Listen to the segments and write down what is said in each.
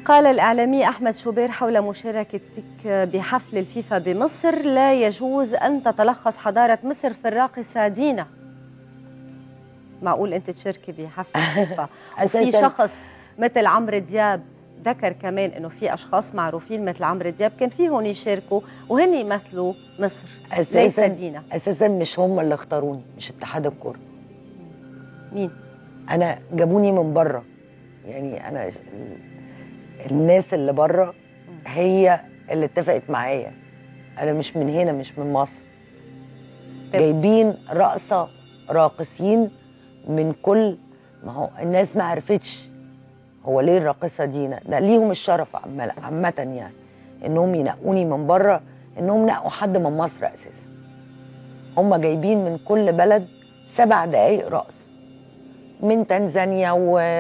قال الإعلامي أحمد شوبير حول مشاركتك بحفل الفيفا بمصر لا يجوز أن تتلخص حضارة مصر في الراقصة دينا معقول أنت تشاركي بحفل الفيفا وفي أساساً- شخص مثل عمرو دياب ذكر كمان انه في اشخاص معروفين مثل عمرو دياب كان فيهم يشاركوا وهن يمثلوا مصر ليس اساسا دينا اساسا مش هم اللي اختاروني مش اتحاد الكوره مين انا جابوني من بره يعني انا ش- الناس اللي بره هي اللي اتفقت معايا انا مش من هنا مش من مصر طب. جايبين رقصه راقصين من كل ما هو الناس ما عرفتش هو ليه الراقصه دينا ده ليهم الشرف عم- عامه يعني انهم ينقوني من بره انهم نقوا حد من مصر اساسا هم جايبين من كل بلد سبع دقايق رقص من تنزانيا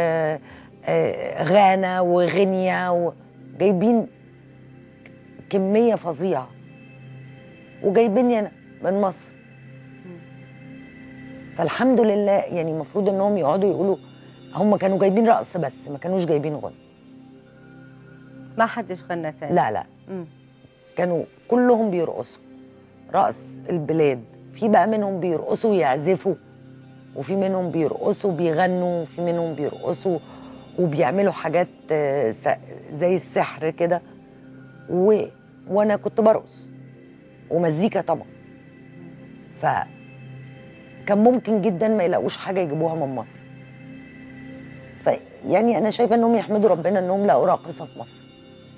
وغانا وغينيا و... جايبين كمية فظيعة وجايبيني أنا من مصر فالحمد لله يعني المفروض انهم يقعدوا يقولوا هم كانوا جايبين رقص بس ما كانوش جايبين غنى ما حدش غنى تاني لا لا مم. كانوا كلهم بيرقصوا رقص البلاد في بقى منهم بيرقصوا ويعزفوا وفي منهم بيرقصوا بيغنوا وفي منهم بيرقصوا وبيعملوا حاجات آه، س- زي السحر كده و... وانا كنت برقص ومزيكا طبعا ف كان ممكن جدا ما يلاقوش حاجه يجيبوها من مصر ف يعني انا شايفه انهم يحمدوا ربنا انهم لقوا راقصه في مصر